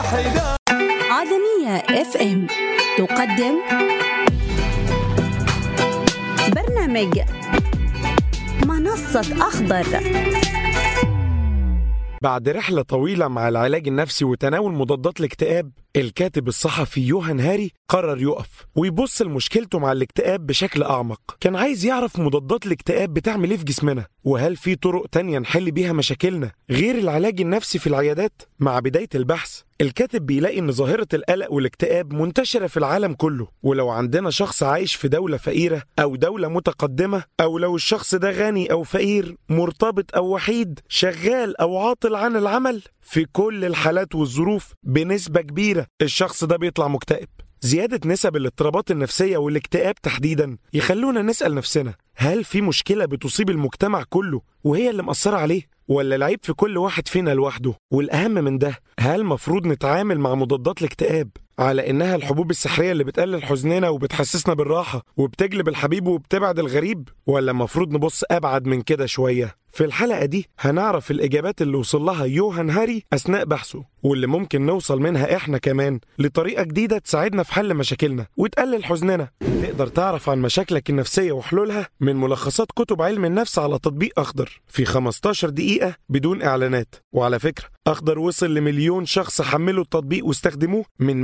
حذاء عالمية اف ام تقدم برنامج منصة أخضر بعد رحلة طويلة مع العلاج النفسي وتناول مضادات الاكتئاب الكاتب الصحفي يوهان هاري قرر يقف ويبص لمشكلته مع الاكتئاب بشكل أعمق كان عايز يعرف مضادات الاكتئاب بتعمل ايه في جسمنا وهل في طرق تانية نحل بيها مشاكلنا غير العلاج النفسي في العيادات مع بداية البحث الكاتب بيلاقي ان ظاهرة القلق والاكتئاب منتشرة في العالم كله ولو عندنا شخص عايش في دولة فقيرة او دولة متقدمة او لو الشخص ده غني او فقير مرتبط او وحيد شغال او عاطل عن العمل في كل الحالات والظروف بنسبة كبيرة الشخص ده بيطلع مكتئب زيادة نسب الاضطرابات النفسية والاكتئاب تحديدا يخلونا نسأل نفسنا هل في مشكلة بتصيب المجتمع كله وهي اللي مأثرة عليه؟ ولا العيب في كل واحد فينا لوحده؟ والأهم من ده هل مفروض نتعامل مع مضادات الاكتئاب على إنها الحبوب السحرية اللي بتقلل حزننا وبتحسسنا بالراحة وبتجلب الحبيب وبتبعد الغريب؟ ولا مفروض نبص أبعد من كده شوية؟ في الحلقة دي هنعرف الإجابات اللي وصل لها يوهان هاري أثناء بحثه واللي ممكن نوصل منها إحنا كمان لطريقة جديدة تساعدنا في حل مشاكلنا وتقلل حزننا تقدر تعرف عن مشاكلك النفسية وحلولها من ملخصات كتب علم النفس على تطبيق أخضر في 15 دقيقة بدون إعلانات وعلى فكرة أخضر وصل لمليون شخص حملوا التطبيق واستخدموه من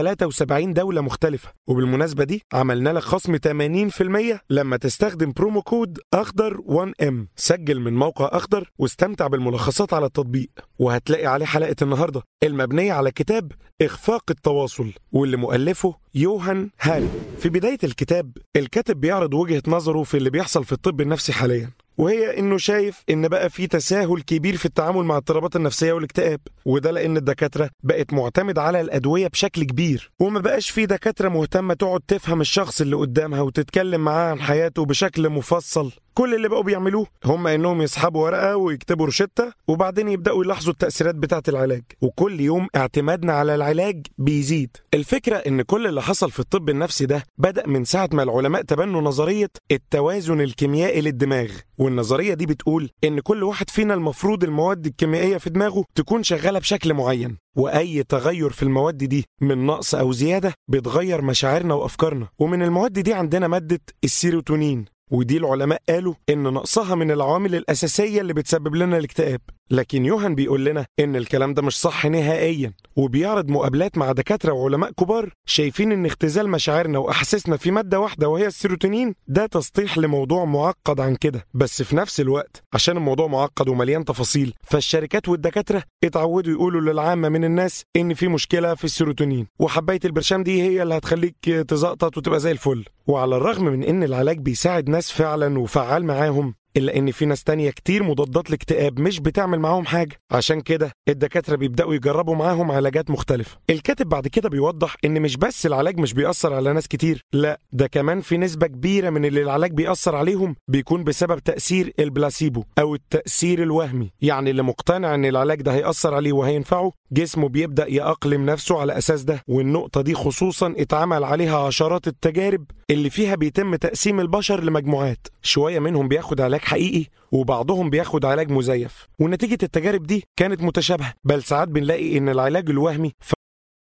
173 دولة مختلفة وبالمناسبة دي عملنا لك خصم 80% لما تستخدم برومو كود أخضر 1M سجل من موقع أخضر واستمتع بالملخصات على التطبيق وهتلاقي عليه حلقة النهاردة المبنية على كتاب إخفاق التواصل واللي مؤلفه يوهان هاري في بداية الكتاب الكاتب بيعرض وجهة نظره في اللي بيحصل في الطب النفسي حاليا وهي انه شايف ان بقى في تساهل كبير في التعامل مع الاضطرابات النفسيه والاكتئاب وده لان الدكاتره بقت معتمده على الادويه بشكل كبير وما بقاش في دكاتره مهتمه تقعد تفهم الشخص اللي قدامها وتتكلم معاه عن حياته بشكل مفصل كل اللي بقوا بيعملوه هم انهم يسحبوا ورقه ويكتبوا روشته وبعدين يبداوا يلاحظوا التاثيرات بتاعه العلاج وكل يوم اعتمادنا على العلاج بيزيد الفكره ان كل اللي حصل في الطب النفسي ده بدا من ساعه ما العلماء تبنوا نظريه التوازن الكيميائي للدماغ والنظريه دي بتقول ان كل واحد فينا المفروض المواد الكيميائيه في دماغه تكون شغاله بشكل معين واي تغير في المواد دي من نقص او زياده بتغير مشاعرنا وافكارنا ومن المواد دي عندنا ماده السيروتونين ودي العلماء قالوا ان نقصها من العوامل الاساسيه اللي بتسبب لنا الاكتئاب لكن يوهان بيقول لنا ان الكلام ده مش صح نهائيا وبيعرض مقابلات مع دكاتره وعلماء كبار شايفين ان اختزال مشاعرنا واحاسيسنا في ماده واحده وهي السيروتونين ده تسطيح لموضوع معقد عن كده بس في نفس الوقت عشان الموضوع معقد ومليان تفاصيل فالشركات والدكاتره اتعودوا يقولوا للعامه من الناس ان في مشكله في السيروتونين وحبايه البرشام دي هي اللي هتخليك تزقطط وتبقى زي الفل وعلى الرغم من ان العلاج بيساعد ناس فعلا وفعال معاهم إلا إن في ناس تانية كتير مضادات الاكتئاب مش بتعمل معاهم حاجة عشان كده الدكاترة بيبدأوا يجربوا معاهم علاجات مختلفة الكاتب بعد كده بيوضح إن مش بس العلاج مش بيأثر على ناس كتير لا ده كمان في نسبة كبيرة من اللي العلاج بيأثر عليهم بيكون بسبب تأثير البلاسيبو أو التأثير الوهمي يعني اللي مقتنع إن العلاج ده هيأثر عليه وهينفعه جسمه بيبدأ يأقلم نفسه على أساس ده والنقطة دي خصوصا اتعمل عليها عشرات التجارب اللي فيها بيتم تقسيم البشر لمجموعات شوية منهم بياخد علاج حقيقي وبعضهم بياخد علاج مزيف ونتيجة التجارب دي كانت متشابهة بل ساعات بنلاقي إن العلاج الوهمي